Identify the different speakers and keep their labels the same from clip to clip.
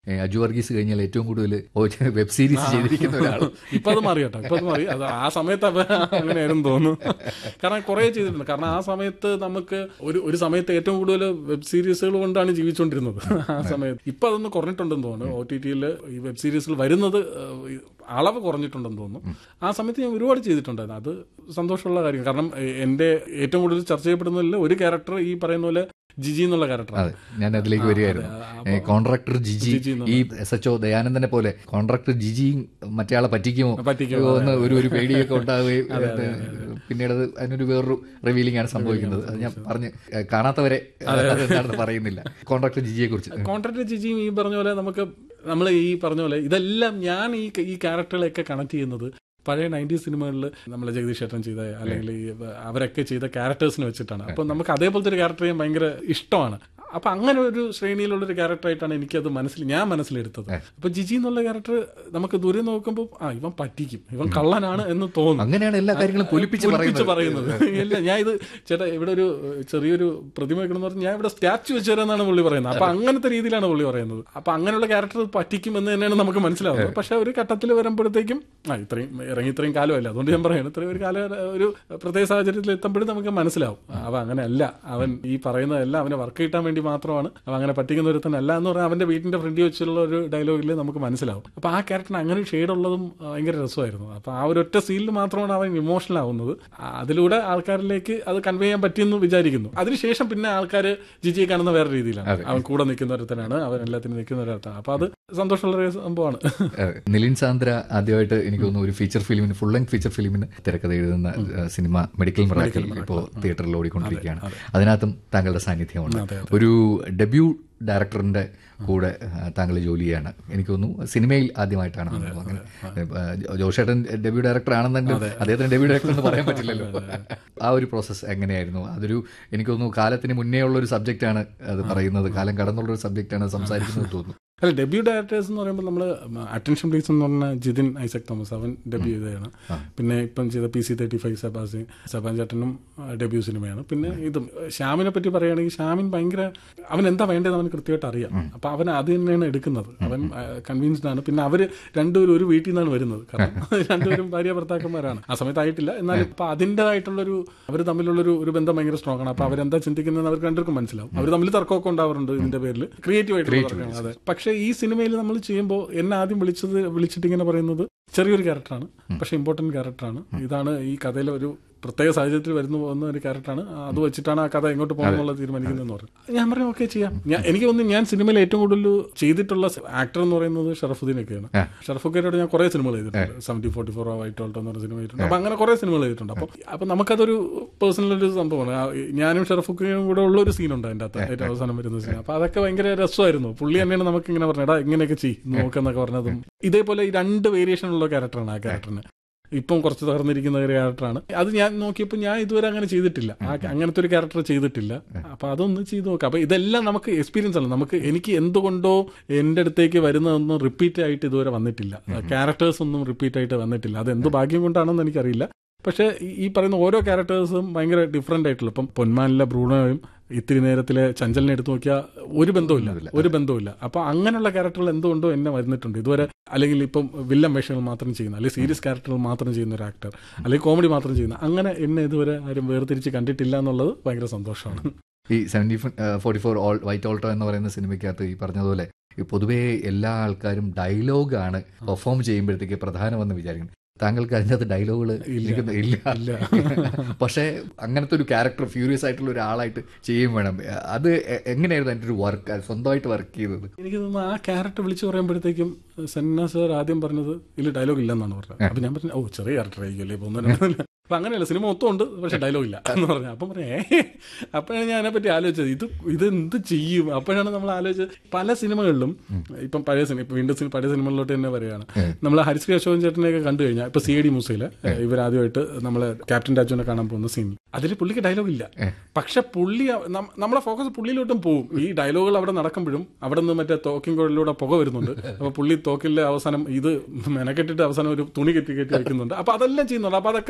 Speaker 1: ഏ, അജു വർഗീസ് കഴിഞ്ഞാൽ ഏറ്റവും കൂടുതൽ വെബ് സീരീസ് ചെയ്തിരിക്കുന്ന ഒരാൾ
Speaker 2: ഇപ്പൊ അത് മാറി കേട്ടോ ഇപ്പൊ അത് മാറി അത് ആ സമയത്ത് അവ അങ്ങനെയായിരുന്നു തോന്നുന്നു കാരണം കുറെ ചെയ്തിട്ടുണ്ട് കാരണം ആ സമയത്ത് നമുക്ക് ഒരു ഒരു സമയത്ത് ഏറ്റവും കൂടുതൽ വെബ് സീരീസുകൾ കൊണ്ടാണ് ജീവിച്ചുകൊണ്ടിരുന്നത് ആ സമയത്ത് ഇപ്പൊ അതൊന്ന് കുറഞ്ഞിട്ടുണ്ടെന്ന് തോന്നുന്നു ഒ ടി ടിയിൽ ഈ വെബ് സീരീസിൽ വരുന്നത് ഏഹ്, ഈ അളവ് കുറഞ്ഞിട്ടുണ്ടെന്ന് തോന്നുന്നു ആ സമയത്ത് ഞാൻ ഒരുപാട് ചെയ്തിട്ടുണ്ടായിരുന്നു അത് സന്തോഷമുള്ള കാര്യം കാരണം എ- എന്റെ ഏറ്റവും കൂടുതൽ ചർച്ച ചെയ്യപ്പെടുന്നതിൽ ഒരു ക്യാരക്ടർ ഈ പറയുന്ന പോലെ ജിജി എന്നുള്ള ക്യാരക്ടറാണ്
Speaker 1: അതെ ഞാൻ അതിലേക്ക് വരികയായിരുന്നു ഏ, കോൺട്രാക്ടർ ജിജി
Speaker 2: ജിജി എന്നുള്ള-
Speaker 1: ഈ എസ് എച്ച് ഒ ദയാനന്ദനെ പോലെ കോൺട്രാക്ടർ ജിജിയും മറ്റേ പറ്റിക്കുമോ
Speaker 2: പറ്റിക്കുമോ,
Speaker 1: എന്ന് ഒരു ഒരു പേടിയൊക്കെ ഉണ്ടാവുകയും അത് പിന്നീട് അത് അതിനൊരു വേറൊരു റിവീലിംഗ് ആണ് സംഭവിക്കുന്നത് അത് ഞാൻ പറഞ്ഞ് ഏ, കാണാത്തവരെ അതെന്താണെന്ന് പറയുന്നില്ല കോൺട്രാക്ടർ ജിജിയെ കുറിച്ച്
Speaker 2: കോൺട്രാക്ട് ജിജിയും ഈ പറഞ്ഞ പോലെ നമുക്ക് നമ്മൾ ഈ പറഞ്ഞ പോലെ ഇതെല്ലാം ഞാൻ ഈ ഈ ക്യാരക്ടറുകളെയൊക്കെ കണക്ട് ചെയ്യുന്നത് പഴയ നയൻറ്റി സിനിമകളിൽ നമ്മളെ ജഗദീഷ് ചേട്ടൻ ചെയ്ത അല്ലെങ്കിൽ ഈ അവരൊക്കെ ചെയ്ത ക്യാരക്ടേഴ്സിനെ വെച്ചിട്ടാണ് അപ്പം നമുക്ക് അതേപോലത്തെ ഒരു ക്യാരക്ടർ ചെയ്യാൻ ഭയങ്കര ഇഷ്ടമാണ് അപ്പൊ അങ്ങനെ ഒരു ശ്രേണിയിലുള്ള ഒരു ക്യാരക്ടറായിട്ടാണ് എനിക്കത് മനസ്സിൽ ഞാൻ മനസ്സിലെടുത്തത് അപ്പൊ ജിജി എന്നുള്ള ക്യാരക്ടർ നമുക്ക് ദൂരെ നോക്കുമ്പോൾ ആ ഇവൻ പറ്റിക്കും ഇവൻ കള്ളനാണ് എന്ന് തോന്നും
Speaker 1: അങ്ങനെയാണ് എല്ലാ കാര്യങ്ങളും പൊലിപ്പിച്ച്
Speaker 2: പൊലിപ്പിച്ച്
Speaker 1: പറയുന്നത്
Speaker 2: പറയുന്നത് ഇല്ല ഞാൻ ഇത് ചേട്ടാ ഇവിടെ ഒരു ചെറിയൊരു പ്രതിമ വെക്കണം പറഞ്ഞാൽ ഞാൻ ഇവിടെ സ്റ്റാച്ചു വെച്ചു തരാമെന്നാണ് പുള്ളി പറയുന്നത് അപ്പൊ അങ്ങനത്തെ രീതിയിലാണ് പുള്ളി പറയുന്നത് അപ്പൊ അങ്ങനെയുള്ള ക്യാരക്ടർ പറ്റിക്കും എന്ന് തന്നെയാണ് നമുക്ക് മനസ്സിലാവുന്നത് പക്ഷെ ഒരു ഘട്ടത്തിൽ വരുമ്പോഴത്തേക്കും ആ ഇത്രയും ഇറങ്ങി ഇത്രയും കാലമല്ല അതുകൊണ്ട് ഞാൻ പറയുന്നത് ഇത്രയും ഒരു കാലം ഒരു പ്രത്യേക സാഹചര്യത്തിൽ എത്തുമ്പോഴും നമുക്ക് മനസ്സിലാവും അവ അങ്ങനെയല്ല അവൻ ഈ പറയുന്നതെല്ലാം അവനെ വർക്ക് കിട്ടാൻ വേണ്ടി മാത്രമാണ് അവൻ അങ്ങനെ പറ്റിക്കുന്ന ഒരുത്തനല്ല എന്ന് പറഞ്ഞാൽ അവന്റെ വീട്ടിന്റെ ഫ്രണ്ടിൽ വെച്ചുള്ള ഒരു ഡയലോഗിൽ നമുക്ക് മനസ്സിലാവും അപ്പൊ ആ ക്യാരക്ടറിന് അങ്ങനെ ഒരു ഷെയ്ഡ് ഉള്ളതും ആ, ഭയങ്കര രസമായിരുന്നു അപ്പൊ ആ ഒരു ഒറ്റ സീനിൽ മാത്രമാണ് അവൻ ഇമോഷണൽ ആവുന്നത് ആ, അതിലൂടെ ആൾക്കാരിലേക്ക് അത് കൺവേ ചെയ്യാൻ പറ്റിയെന്ന് വിചാരിക്കുന്നു അതിനുശേഷം പിന്നെ ആൾക്കാർ ജിജിയെ കാണുന്ന വേറെ രീതിയിലാണ് അവൻ കൂടെ നിൽക്കുന്ന ഒരുത്തനാണ് അവൻ എല്ലാത്തിനും നിൽക്കുന്ന ഒരുത്തനാണ് അപ്പൊ അത് സന്തോഷമുള്ള ഒരു സംഭവമാണ്
Speaker 1: ഏ, നിലിൻ സാന്ദ്ര ആദ്യമായിട്ട് എനിക്ക് തോന്നുന്നു ഒരു ഫീച്ചർ ഫിലിമിന് ഫുൾ ലെങ്ത് ഫീച്ചർ ഫിലിമിന് തിരക്കഥ എഴുതുന്ന ഏ, സിനിമ മെഡിക്കൽ മിറാക്കൽ ഇപ്പോൾ തിയേറ്ററിൽ ഓടിക്കൊണ്ടിരിക്കുകയാണ് അതിനകത്തും താങ്കളുടെ സാന്നിധ്യമുണ്ട് ഒരു ഡെബ്യൂ ഡയറക്ടറിന്റെ കൂടെ ആ, താങ്കൾ ജോലി ചെയ്യാണ് എനിക്ക് തോന്നുന്നു സിനിമയിൽ ആദ്യമായിട്ടാണ് നമ്മൾ അങ്ങനെ ഏ, ജോഷേട്ടൻ ഡെബ്യൂ ഡയറക്ടർ ആണെന്നെങ്കിലും അദ്ദേഹത്തിന് ഡെബ്യൂ ഡയറക്ടർ എന്ന് പറയാൻ പറ്റില്ലല്ലോ ആ ഒരു പ്രോസസ്സ് എങ്ങനെയായിരുന്നു അതൊരു എനിക്ക് തോന്നുന്നു കാലത്തിന് മുന്നേ ഉള്ള ഒരു സബ്ജക്റ്റാണ് അത് പറയുന്നത് കാലം കടന്നുള്ള ഒരു സബ്ജക്റ്റാണ് സംസാരിക്കുന്നത് തോന്നുന്നു
Speaker 2: അല്ല ഡെബ്യൂ ഡയറക്ടേഴ്സ് എന്ന് പറയുമ്പോൾ നമ്മൾ അറ്റൻഷൻ പ്ലീസ് എന്ന് പറഞ്ഞ ജിതിൻ ഐസക് തോമസ് അവൻ ഡെബ്യൂ ചെയ്തതാണ് പിന്നെ ഇപ്പം ചെയ്ത പി സി തേർട്ടി ഫൈവ് സബാസി സബാൻ ചേട്ടനും ഡെബ്യൂ സിനിമയാണ് പിന്നെ ഇതും ശ്യാമിനെ പറ്റി പറയുകയാണെങ്കിൽ ശ്യാമിൻ ഭയങ്കര അവൻ എന്താ വേണ്ടത് അവന് കൃത്യമായിട്ട് അറിയാം അപ്പൊ അവൻ അത് തന്നെയാണ് എടുക്കുന്നത് അവൻ കൺവിൻസ്ഡ് ആണ് പിന്നെ അവര് രണ്ടുപേരും ഒരു വീട്ടിൽ നിന്നാണ് വരുന്നത് കാരണം രണ്ടുപേരും ഭാര്യ ഭർത്താക്കന്മാരാണ് ആ സമയത്ത് ആയിട്ടില്ല എന്നാലും ഇപ്പൊ അതിൻ്റെതായിട്ടുള്ളൊരു അവർ തമ്മിലുള്ളൊരു ഒരു ബന്ധം ഭയങ്കര സ്ട്രോങ് ആണ് അപ്പൊ അവരെന്താ ചിന്തിക്കുന്നതെന്ന് അവർക്ക് രണ്ടുപേർക്കും മനസ്സിലാവും അവർ തമ്മിൽ തർക്കമൊക്കെ ഉണ്ടാവാറുണ്ട് ഇതിന്റെ പേരിൽ ക്രിയേറ്റീവ് ആയിട്ടുള്ള തർക്കമാണ് അതെ പക്ഷേ ഈ സിനിമയിൽ നമ്മൾ ചെയ്യുമ്പോൾ എന്നെ ആദ്യം വിളിച്ചത് വിളിച്ചിട്ട് ഇങ്ങനെ പറയുന്നത് ചെറിയൊരു ക്യാരക്ടറാണ് പക്ഷെ ഇമ്പോർട്ടന്റ് ക്യാരക്ടറാണ് ഇതാണ് ഈ കഥയിലെ ഒരു പ്രത്യേക സാഹചര്യത്തിൽ വരുന്നു പോകുന്ന ഒരു ക്യാരക്ടറാണ് അത് വെച്ചിട്ടാണ് ആ കഥ എങ്ങോട്ട് പോകുന്നത് എന്നുള്ളത് തീരുമാനിക്കുന്നതെന്ന് പറഞ്ഞു ഞാൻ പറഞ്ഞു ഓക്കെ ചെയ്യാം ഞാൻ എനിക്ക് തോന്നുന്നു ഞാൻ സിനിമയിൽ ഏറ്റവും കൂടുതൽ ചെയ്തിട്ടുള്ള ആക്ടർ എന്ന് പറയുന്നത് ഷറഫുദ്ദീനൊക്കെയാണ് ഷറഫുദ്ദീനോട് ഞാൻ കുറെ സിനിമകൾ ചെയ്തിട്ടുണ്ട് seventy forty four white Alto എന്ന് പറഞ്ഞ സിനിമ ചെയ്തിട്ടുണ്ട് അപ്പൊ അങ്ങനെ കുറെ സിനിമകൾ ചെയ്തിട്ടുണ്ട് അപ്പൊ അപ്പൊ നമുക്കതൊരു പേഴ്സണൽ ഒരു സംഭവമാണ് ആ, ഞാനും ഷറഫുദ്ദീനും കൂടെ ഉള്ള ഒരു സീനുണ്ട് അതിന്റെ അകത്ത് ഏറ്റവും അവസാനം വരുന്ന സീൻ അപ്പൊ അതൊക്കെ ഭയങ്കര രസമായിരുന്നു പുള്ളി തന്നെയാണ് നമുക്ക് ഇങ്ങനെ പറഞ്ഞത് ഇങ്ങനെയൊക്കെ ചെയ്യും നോക്കെന്നൊക്കെ പറഞ്ഞതും ഇതേപോലെ ഈ രണ്ട് വേരിയേഷൻ ഉള്ള ക്യാരക്ടറാണ് ആ ക്യാരക്ടറിന് ഇപ്പം കുറച്ച് തകർന്നിരിക്കുന്ന ഒരു ക്യാരക്ടറാണ് അത് ഞാൻ നോക്കിയപ്പോൾ ഞാൻ ഇതുവരെ അങ്ങനെ ചെയ്തിട്ടില്ല ആ അങ്ങനത്തെ ഒരു ക്യാരക്ടർ ചെയ്തിട്ടില്ല അപ്പൊ അതൊന്ന് ചെയ്ത് നോക്കാം അപ്പൊ ഇതെല്ലാം നമുക്ക് എക്സ്പീരിയൻസ് ആണ് നമുക്ക് എനിക്ക് എന്തുകൊണ്ടോ എന്റെ അടുത്തേക്ക് വരുന്നതൊന്നും റിപ്പീറ്റ് ആയിട്ട് ഇതുവരെ വന്നിട്ടില്ല ക്യാരക്ടേഴ്സ് ഒന്നും റിപ്പീറ്റ് ആയിട്ട് വന്നിട്ടില്ല അത് എന്ത് ഭാഗ്യം കൊണ്ടാണെന്ന് എനിക്കറിയില്ല പക്ഷെ ഈ- ഈ പറയുന്ന ഓരോ ക്യാരക്ടേഴ്സും ഭയങ്കര ഡിഫറെന്റ് ആയിട്ടുള്ള ഇപ്പം പൊന്മാനിലെ ബ്രൂണോയും ഇത്തിരി നേരത്തിലെ ചഞ്ചലിനെ എടുത്തു നോക്കിയാൽ ഒരു ബന്ധവുമില്ല ഒരു ബന്ധവുമില്ല അപ്പൊ അങ്ങനെയുള്ള ക്യാരക്ടറുകൾ എന്തുകൊണ്ടോ എന്നെ വരുന്നിട്ടുണ്ട് ഇതുവരെ അല്ലെങ്കിൽ ഇപ്പം വില്ലൻ വേഷങ്ങൾ മാത്രം ചെയ്യുന്ന അല്ലെങ്കിൽ സീരിയസ് ക്യാരക്ടറുകൾ മാത്രം ചെയ്യുന്ന ഒരു ആക്ടർ അല്ലെങ്കിൽ കോമഡി മാത്രം ചെയ്യുന്ന അങ്ങനെ എന്നെ ഇതുവരെ ആരും വേർതിരിച്ച് കണ്ടിട്ടില്ല എന്നുള്ളത് ഭയങ്കര സന്തോഷമാണ്
Speaker 1: ഈ seventy forty four all white Alto എന്ന് പറയുന്ന സിനിമയ്ക്കകത്ത് ഈ പറഞ്ഞതുപോലെ ഈ പൊതുവേ എല്ലാ ആൾക്കാരും ഡയലോഗാണ് പെർഫോം ചെയ്യുമ്പോഴത്തേക്ക് പ്രധാനമെന്ന് വിചാരിക്കുന്നു താങ്കൾക്ക് അതിനകത്ത് ഡയലോഗുകൾ ഇല്ല
Speaker 2: ഇല്ല
Speaker 1: പക്ഷേ അങ്ങനത്തെ ഒരു ക്യാരക്ടർ ഫ്യൂരിയസ് ആയിട്ടുള്ള ഒരാളായിട്ട് ചെയ്യും വേണം അത് എ- എങ്ങനെയായിരുന്നു അതിൻ്റെ ഒരു വർക്ക് സ്വന്തമായിട്ട് വർക്ക് ചെയ്തത്
Speaker 2: എനിക്ക് തോന്നുന്നു ആ ക്യാരക്ടർ വിളിച്ചു പറയുമ്പോഴത്തേക്കും സന്ന സാർ ആദ്യം പറഞ്ഞത് ഇതിൽ ഡയലോഗ് ഇല്ലെന്നാണ് പറഞ്ഞത് അപ്പൊ ഞാൻ പറഞ്ഞു ഓ ചെറിയ ക്യാരക്ടർ ആയിരിക്കുമല്ലേ പോകുന്ന അപ്പൊ അങ്ങനെയല്ല സിനിമ മൊത്തം ഉണ്ട് പക്ഷെ ഡയലോഗ് ഇല്ല എന്ന് പറഞ്ഞു അപ്പം പറഞ്ഞു ഏ അപ്പോഴാണ് ഞാൻ അതിനെപ്പറ്റി ആലോചിച്ചത് ഇത് ഇത് എന്ത് ചെയ്യും അപ്പോഴാണ് നമ്മൾ ആലോചിച്ചത് പല സിനിമകളിലും ഇപ്പം പഴയ സിനിമ ഇപ്പൊ വീണ്ടും സിനി- പഴയ സിനിമകളിലോട്ട് തന്നെ വരികയാണ് നമ്മൾ ഹരിശ്രീ അശോകൻ ചേട്ടനെയൊക്കെ കണ്ടു കഴിഞ്ഞാൽ ഇപ്പൊ സി ഡി മൂസയില് ഇവരാദ്യമായിട്ട് നമ്മളെ ക്യാപ്റ്റൻ രാജുവിനെ കാണാൻ പോകുന്ന സീൻ അതിൽ പുള്ളിക്ക് ഡയലോഗ് ഇല്ല പക്ഷെ പുള്ളി നം- നമ്മളെ ഫോക്കസ് പുള്ളിയിലോട്ടും പോവും ഈ ഡയലോഗുകൾ അവിടെ നടക്കുമ്പോഴും അവിടെ നിന്ന് മറ്റേ തോക്കിൻ കുഴലിലൂടെ പുക വരുന്നുണ്ട് അപ്പൊ പുള്ളി തോക്കിലെ അവസാനം ഇത് മെനക്കെട്ടിട്ട് അവസാനം ഒരു തുണി കെട്ടി കെട്ടി വെക്കുന്നുണ്ട് അപ്പൊ അതെല്ലാം ചെയ്യുന്നുണ്ട് അപ്പൊ അതൊക്കെ നമ്മൾ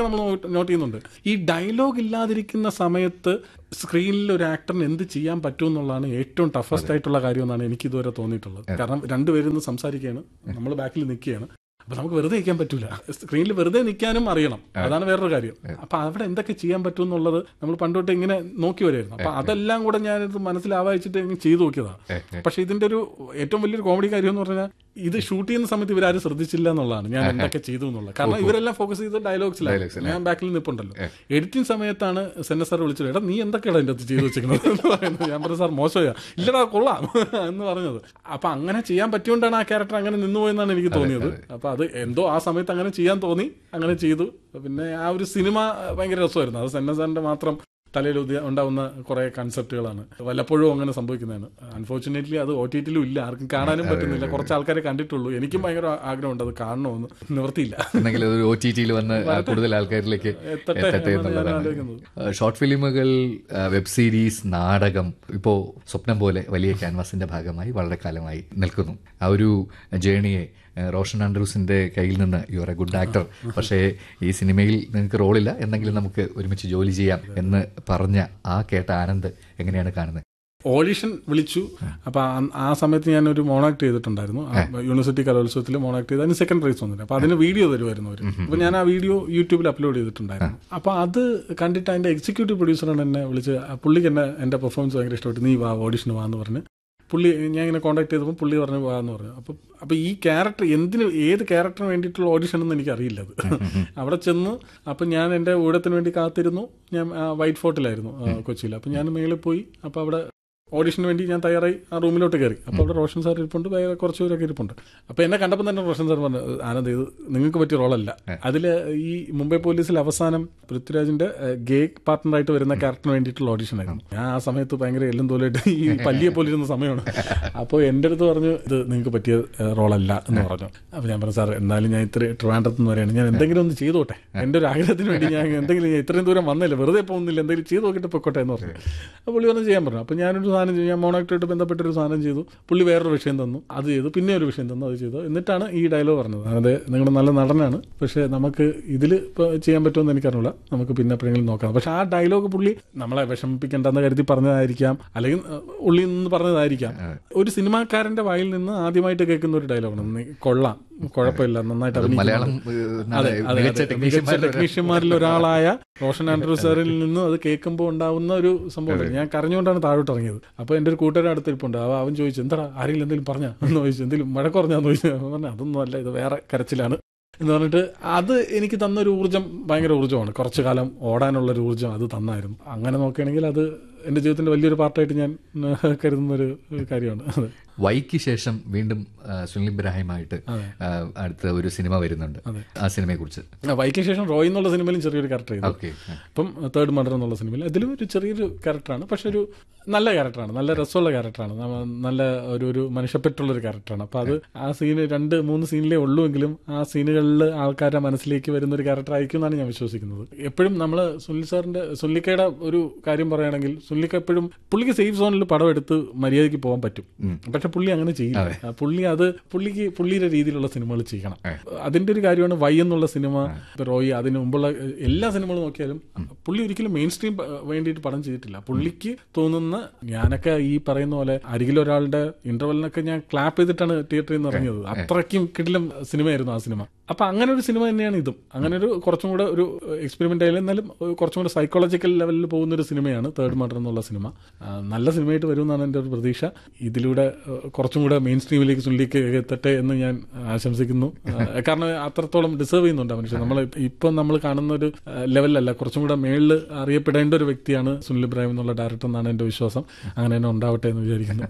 Speaker 2: നോട്ട് ചെയ്യുന്നുണ്ട് ഈ ഡയലോഗ് ഇല്ലാതിരിക്കുന്ന സമയത്ത് സ്ക്രീനിൽ ഒരു ആക്ടറിന് എന്ത് ചെയ്യാൻ പറ്റും എന്നുള്ളതാണ് ഏറ്റവും ടഫസ്റ്റ് ആയിട്ടുള്ള കാര്യം എന്നാണ് എനിക്ക് ഇതുവരെ തോന്നിയിട്ടുള്ളത് കാരണം രണ്ടുപേരും ഇന്ന് സംസാരിക്കുകയാണ് നമ്മൾ ബാക്കിൽ നിൽക്കുകയാണ് അപ്പൊ നമുക്ക് വെറുതെ നിൽക്കാൻ പറ്റൂല സ്ക്രീനിൽ വെറുതെ നിൽക്കാനും അറിയണം അതാണ് വേറൊരു കാര്യം അപ്പൊ അവിടെ എന്തൊക്കെ ചെയ്യാൻ പറ്റും എന്നുള്ളത് നമ്മൾ പണ്ടോട്ട് ഇങ്ങനെ നോക്കി വരുമായിരുന്നു അപ്പൊ അതെല്ലാം കൂടെ ഞാനിത് മനസ്സിലാവാച്ചിട്ട് ഇങ്ങനെ ചെയ്തു നോക്കിയതാണ് പക്ഷെ ഇതിന്റെ ഒരു ഏറ്റവും വലിയൊരു കോമഡി കാര്യം എന്ന് പറഞ്ഞാൽ ഇത് ഷൂട്ട് ചെയ്യുന്ന സമയത്ത് ഇവരാരും ശ്രദ്ധിച്ചില്ല എന്നുള്ളതാണ് ഞാൻ എന്തൊക്കെ ചെയ്തു എന്നുള്ളത് കാരണം ഇവരെല്ലാം ഫോക്കസ് ചെയ്ത് ഡയലോഗ്സിലാണ് ഞാൻ ബാക്കിൽ നിൽപ്പുണ്ടല്ലോ എഡിറ്റിംഗ് സമയത്താണ് സെന്ന സാർ വിളിച്ചത് എടാ നീ എന്തൊക്കെയാണ് അതിന്റെ അകത്ത് ചെയ്തു വെച്ചിരിക്കുന്നത് എന്ന് പറയുന്നത് ഞാൻ പറഞ്ഞു സാർ മോശമാ ഇല്ലടാ കൊള്ളാം എന്ന് പറഞ്ഞത് അപ്പൊ അങ്ങനെ ചെയ്യാൻ പറ്റിയോണ്ടാണ് ആ ക്യാരക്ടർ അങ്ങനെ നിന്നുപോയെന്നാണ് എനിക്ക് തോന്നിയത് അപ്പൊ അത് എന്തോ ആ സമയത്ത് അങ്ങനെ ചെയ്യാൻ തോന്നി അങ്ങനെ ചെയ്തു പിന്നെ ആ ഒരു സിനിമ ഭയങ്കര രസമായിരുന്നു അത് സെന്ന സാറിന്റെ മാത്രം തലയിൽ ഉദ്യ- ഉണ്ടാവുന്ന കുറെ കൺസെപ്റ്റുകളാണ് വല്ലപ്പോഴും അങ്ങനെ സംഭവിക്കുന്നതാണ് അൺഫോർച്ചുനേറ്റ്ലി അത് ഒ ടി ടിയിലും ഇല്ല ആർക്കും കാണാനും പറ്റുന്നില്ല കുറച്ച് ആൾക്കാരെ കണ്ടിട്ടുള്ളൂ എനിക്കും ഭയങ്കര ആഗ്രഹമുണ്ട് അത് കാണണമെന്ന് നിവർത്തിയില്ല
Speaker 1: എന്നെങ്കിൽ ഒരു ഒ ടി ടിയിൽ വന്ന് കൂടുതൽ ആൾക്കാരിലേക്ക്
Speaker 2: എത്തട്ടെ
Speaker 1: എത്തട്ടെ
Speaker 2: എന്നാണ് ഞാൻ
Speaker 1: എന്നുള്ളതാണ്
Speaker 2: ആലോചിക്കുന്നത്
Speaker 1: ഷോർട്ട് ഫിലിമുകൾ വെബ് സീരീസ് നാടകം ഇപ്പോൾ സ്വപ്നം പോലെ വലിയ ക്യാൻവാസിന്റെ ഭാഗമായി വളരെ കാലമായി നിൽക്കുന്നു ആ ഒരു ജേണിയെ ഏഹ്, റോഷൻ ആൻഡ്രൂസിന്റെ കയ്യിൽ നിന്ന് you are a good actor പക്ഷേ ഈ സിനിമയിൽ നിങ്ങൾക്ക് റോളില്ല എന്നെങ്കിലും നമുക്ക് ഒരുമിച്ച് ജോലി ചെയ്യാം എന്ന് പറഞ്ഞ ആ കേട്ട ആനന്ദ് എങ്ങനെയാണ് കാണുന്നത്
Speaker 2: ഓഡിഷൻ വിളിച്ചു അപ്പൊ ആ- ആ സമയത്ത് ഞാൻ ഒരു മോണാക്ട് ചെയ്തിട്ടുണ്ടായിരുന്നു ആ യൂണിവേഴ്സിറ്റി കലോത്സവത്തിൽ മോണാക്ട് ചെയ്ത് അതിന് സെക്കൻഡ് പ്രൈസ് വന്നിട്ട് അപ്പൊ അതിന് വീഡിയോ തരുമായിരുന്നു അവർ അപ്പൊ ഞാൻ ആ വീഡിയോ യൂട്യൂബിൽ അപ്ലോഡ് ചെയ്തിട്ടുണ്ടായിരുന്നു അപ്പൊ അത് കണ്ടിട്ട് അതിന്റെ എക്സിക്യൂട്ടീവ് പ്രൊഡ്യൂസറാണ് എന്നെ വിളിച്ച് ആ പുള്ളിക്ക് എന്നെ എന്റെ പെർഫോമൻസ് ഭയങ്കര ഇഷ്ടപ്പെട്ടു നീ വാ ഓഡിഷന് വാന്ന് പറഞ്ഞ് പുള്ളി ഞാൻ ഇങ്ങനെ കോൺടാക്ട് ചെയ്തപ്പോൾ പുള്ളി പറഞ്ഞു വാ എന്ന് പറഞ്ഞു അപ്പൊ അപ്പൊ ഈ ക്യാരക്ടർ എന്തിന് ഏത് ക്യാരക്ടറിന് വേണ്ടിയിട്ടുള്ള ഓഡിഷൻ എന്ന് എനിക്ക് അറിയില്ല അത് അവിടെ ചെന്ന് അപ്പൊ ഞാൻ എന്റെ ഊഴത്തിന് വേണ്ടി കാത്തിരുന്നു ഞാൻ ആ, വൈറ്റ് ഫോർട്ടിലായിരുന്നു ആ, കൊച്ചിയിൽ അപ്പൊ ഞാൻ മേളിൽ പോയി അപ്പൊ അവിടെ ഓഡിഷന് വേണ്ടി ഞാൻ തയ്യാറായി ആ റൂമിലോട്ട് കയറി അപ്പോൾ അവിടെ റോഷൻ സാർ ഇരിപ്പുണ്ട് വേറെ കുറച്ച് പേരൊക്കെ ഇരിപ്പുണ്ട് അപ്പോൾ എന്നെ കണ്ടപ്പോൾ തന്നെ റോഷൻ സാർ പറഞ്ഞു ആനന്ദ് ഇത് നിങ്ങൾക്ക് പറ്റിയ റോളല്ല അതിൽ ഈ മുംബൈ പോലീസിൽ അവസാനം പൃഥ്വിരാജിന്റെ ഗേ പാർട്ട്ണറായിട്ട് വരുന്ന ക്യാരക്ടറിന് വേണ്ടിയിട്ടുള്ള ഓഡിഷൻ ആയിരുന്നു ഞാൻ ആ സമയത്ത് ഭയങ്കര എല്ലും തോലായിട്ട് ഈ പല്ലിയെ പോലെ ഇരുന്ന സമയമാണ് അപ്പോൾ എൻ്റെ അടുത്ത് പറഞ്ഞു ഇത് നിങ്ങൾക്ക് പറ്റിയ ഏഹ്, റോളല്ല എന്ന് പറഞ്ഞു അപ്പോൾ ഞാൻ പറഞ്ഞു സാർ എന്നാലും ഞാൻ ഇത്ര ട്രിവാൻഡ്രത്ത് നിന്ന് വരെയാണ് ഞാൻ എന്തെങ്കിലും ഒന്ന് ചെയ്തോട്ടെ എൻ്റെ ഒരു ആഗ്രഹത്തിന് വേണ്ടി ഞാൻ എന്തെങ്കിലും ഞാൻ ഇത്രയും ദൂരം വന്നില്ല വെറുതെ പോകുന്നില്ല എന്തെങ്കിലും ചെയ്ത് നോക്കിയിട്ട് പൊക്കോട്ടെ എന്ന് പറഞ്ഞു അപ്പോൾ പുള്ളി ഒന്ന് ചെയ്യാൻ പറഞ്ഞു അപ്പോൾ ഞാനൊരു സാധനം ചെയ്തു ഞാൻ മോണോക്ടായിട്ട് ബന്ധപ്പെട്ടൊരു സാധനം ചെയ്തു പുള്ളി വേറൊരു വിഷയം തന്നു അത് ചെയ്തു പിന്നെ ഒരു വിഷയം തന്നു അത് ചെയ്തു എന്നിട്ടാണ് ഈ ഡയലോഗ് പറഞ്ഞത് അതെ നിങ്ങൾ നല്ല നടനാണ് പക്ഷേ നമുക്ക് ഇതിൽ ഇപ്പോൾ ചെയ്യാൻ പറ്റുമെന്ന് എനിക്കറിയില്ല നമുക്ക് പിന്നെ എപ്പോഴെങ്കിലും നോക്കാം പക്ഷെ ആ ഡയലോഗ് പുള്ളി നമ്മളെ വിഷമിപ്പിക്കേണ്ടെന്ന് കരുതി പറഞ്ഞതായിരിക്കാം അല്ലെങ്കിൽ ഏഹ്, ഉള്ളിൽ നിന്ന് പറഞ്ഞതായിരിക്കാം ഒരു സിനിമാക്കാരന്റെ വായിൽ നിന്ന് ആദ്യമായിട്ട് കേൾക്കുന്ന ഒരു ഡയലോഗാണ് നീ കൊള്ളാം കുഴപ്പമില്ല നന്നായിട്ട് അഭിനയിക്കുന്നുണ്ട്.
Speaker 1: മലയാളം ഏഹ്,
Speaker 2: അതെ, അതെ,
Speaker 1: മികച്ച
Speaker 2: അതെ. മികച്ച
Speaker 1: ടെക്നീഷ്യന്മാരുടെ ഒരു-
Speaker 2: ടെക്നീഷ്യന്മാരിൽ ഒരാളായ റോഷൻ ആൻഡ്രൂ സാറിൽ നിന്നും അത് കേൾക്കുമ്പോൾ ഉണ്ടാവുന്ന ഒരു സംഭവം ഞാൻ കരഞ്ഞുകൊണ്ടാണ് താഴോട്ട് ഇറങ്ങിയത് അപ്പൊ എന്റെ ഒരു കൂട്ടുകാരൻ അടുത്തിരിപ്പുണ്ട് അവ അവൻ ചോദിച്ചു എന്താ ആരെങ്കിലും എന്തെങ്കിലും പറഞ്ഞാ എന്ന് ചോദിച്ചു എന്തെങ്കിലും മഴ കുറഞ്ഞാന്ന് ചോദിച്ചു അവൻ പറഞ്ഞു അതൊന്നും അല്ല ഇത് വേറെ കരച്ചിലാണ് എന്ന് പറഞ്ഞിട്ട് അത് എനിക്ക് തന്നൊരു ഊർജ്ജം ഭയങ്കര ഊർജ്ജമാണ് കുറച്ചു കാലം ഓടാനുള്ള ഒരു ഊർജ്ജം അത് തന്നായിരുന്നു അങ്ങനെ നോക്കുകയാണെങ്കിൽ അത് എന്റെ ജീവിതത്തിന്റെ വലിയൊരു പാർട്ടായിട്ട് ഞാൻ ഏഹ്, കരുതുന്ന ഒരു കാര്യമാണ് അത്
Speaker 1: വൈക്ക് ശേഷം വീണ്ടും ആ, സുനിൽ ഇബ്രാഹിമായിട്ട് ആ, അടുത്ത ഒരു സിനിമ വരുന്നുണ്ട് ആ സിനിമയെ കുറിച്ച്
Speaker 2: ആ, വൈക്കിന് ശേഷം റോയ് എന്നുള്ള സിനിമയിലും ചെറിയൊരു ക്യാരക്ടർ ചെയ്തു
Speaker 1: ഓക്കെ
Speaker 2: ഇപ്പം തേർഡ് മർഡർ എന്നുള്ള സിനിമയിൽ അതിലും ഒരു ചെറിയൊരു ക്യാരക്ടറാണ് പക്ഷെ ഒരു നല്ല ക്യാരക്ടറാണ് നല്ല രസമുള്ള ക്യാരക്ടറാണ് നമ്മ- നല്ല ഒരു ഒരു മനുഷ്യപ്പറ്റുള്ള ഒരു ക്യാരക്ടറാണ് അപ്പൊ അത് ആ സീന് രണ്ട് മൂന്ന് സീനിലേ ഉള്ളൂവെങ്കിലും ആ സീനുകളിൽ ആൾക്കാരുടെ മനസ്സിലേക്ക് വരുന്ന ഒരു ക്യാരക്ടർ ആയിരിക്കും എന്നാണ് ഞാൻ വിശ്വസിക്കുന്നത് എപ്പോഴും നമ്മൾ സുനിൽ സാറിന്റെ സുനിലിക്കയുടെ ഒരു കാര്യം പറയുകയാണെങ്കിൽ സുനിലിക്ക എപ്പോഴും പുള്ളിക്ക് സേഫ് സോണിൽ പടം എടുത്ത് മര്യാദയ്ക്ക് പോകാൻ പറ്റും പക്ഷെ പുള്ളി അങ്ങനെ ചെയ്യില്ല ആ, പുള്ളി അത് പുള്ളിക്ക് പുള്ളിയുടെ രീതിയിലുള്ള സിനിമകൾ ചെയ്യണം അതിന്റെ ഒരു കാര്യമാണ് വൈ എന്നുള്ള സിനിമ ഇപ്പൊ റോയി അതിന് മുമ്പുള്ള എ- എല്ലാ സിനിമകളും നോക്കിയാലും പുള്ളി ഒരിക്കലും മെയിൻ സ്ട്രീം വേണ്ടിയിട്ട് പടം ചെയ്തിട്ടില്ല പുള്ളിക്ക് തോന്നുന്ന ഞാനൊക്കെ ഈ പറയുന്ന പോലെ അരികിൽ ഒരാളുടെ ഇന്റർവെലിനൊക്കെ ഞാൻ ക്ലാപ്പ് ചെയ്തിട്ടാണ് തിയേറ്ററിൽ നിന്ന് ഇറങ്ങിയത് അത്രയ്ക്കും കിടിലം സിനിമയായിരുന്നു ആ സിനിമ അപ്പൊ അങ്ങനെ ഒരു സിനിമ തന്നെയാണ് ഇതും അങ്ങനെ ഒരു കുറച്ചും കൂടെ ഒരു എക്സ്പെരിമെന്റ് ആയാലും എന്നാലും ഒരു കുറച്ചും കൂടെ സൈക്കോളജിക്കൽ ലെവലിൽ പോകുന്ന ഒരു സിനിമയാണ് തേർഡ് മർഡർ എന്നുള്ള സിനിമ ആ, നല്ല സിനിമയായിട്ട് വരുമെന്നാണ് എൻ്റെ ഒരു പ്രതീക്ഷ ഇതിലൂടെ ആ, കുറച്ചും കൂടെ മെയിൻ സ്ട്രീമിലേക്ക് ചുള്ളിക്ക് എത്തട്ടെ എന്ന് ഞാൻ ആശംസിക്കുന്നു ആ, കാരണം അത്രത്തോളം ഡിസേർവ് ചെയ്യുന്നുണ്ട് ആ മനുഷ്യൻ നമ്മൾ ഇപ്പം നമ്മൾ കാണുന്ന ഒരു ആ, ലെവലിലല്ല കുറച്ചും കൂടെ മേളിൽ അറിയപ്പെടേണ്ട ഒരു വ്യക്തിയാണ് സുനിൽ ഇബ്രാഹിം എന്നുള്ള ഡയറക്ടർ എന്നാണ് എൻ്റെ വിശ്വാസം അങ്ങനെ തന്നെ ഉണ്ടാവട്ടെ എന്ന് വിചാരിക്കുന്നു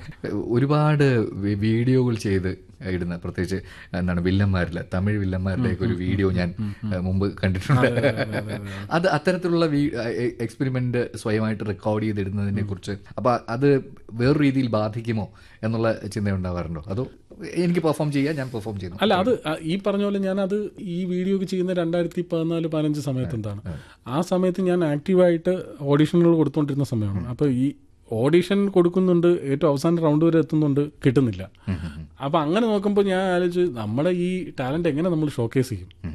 Speaker 1: ഒരുപാട് വി- വീഡിയോകൾ ചെയ്ത് ഇടുന്ന പ്രത്യേകിച്ച് എന്താണ് വില്ലന്മാരിലെ തമിഴ് വില്ലന്മാരുടെ ഒരു വീഡിയോ ഞാൻ ഏഹ്, മുമ്പ് കണ്ടിട്ടുണ്ട് അത് അത്തരത്തിലുള്ള എക്സ്പെരിമെന്റ് സ്വയമായിട്ട് റെക്കോർഡ് ചെയ്തിടുന്നതിനെ കുറിച്ച് അപ്പൊ അത് വേറൊരു രീതിയിൽ ബാധിക്കുമോ എന്നുള്ള ചിന്ത ഉണ്ടാവാറുണ്ടോ അതോ എനിക്ക് പെർഫോം ചെയ്യാം ഞാൻ പെർഫോം ചെയ്യുന്നു
Speaker 2: അല്ല അത് ആ, ഈ പറഞ്ഞ പോലെ ഞാൻ അത് ഈ വീഡിയോ ഒക്കെ ചെയ്യുന്ന രണ്ടായിരത്തി പതിനാല് പതിനഞ്ച് സമയത്ത് എന്താണ് ആ സമയത്ത് ഞാൻ ആക്റ്റീവായിട്ട് ഓഡീഷനുകൾ കൊടുത്തുകൊണ്ടിരുന്ന സമയമാണ് അപ്പൊ ഈ ഓഡീഷൻ കൊടുക്കുന്നുണ്ട് ഏറ്റവും അവസാന റൗണ്ട് വരെ എത്തുന്നുണ്ട് കിട്ടുന്നില്ല അപ്പൊ അങ്ങനെ നോക്കുമ്പോൾ ഞാൻ ആലോചിച്ച് നമ്മുടെ ഈ ടാലന്റ് എങ്ങനെ നമ്മൾ ഷോക്കേസ് ചെയ്യും ഈ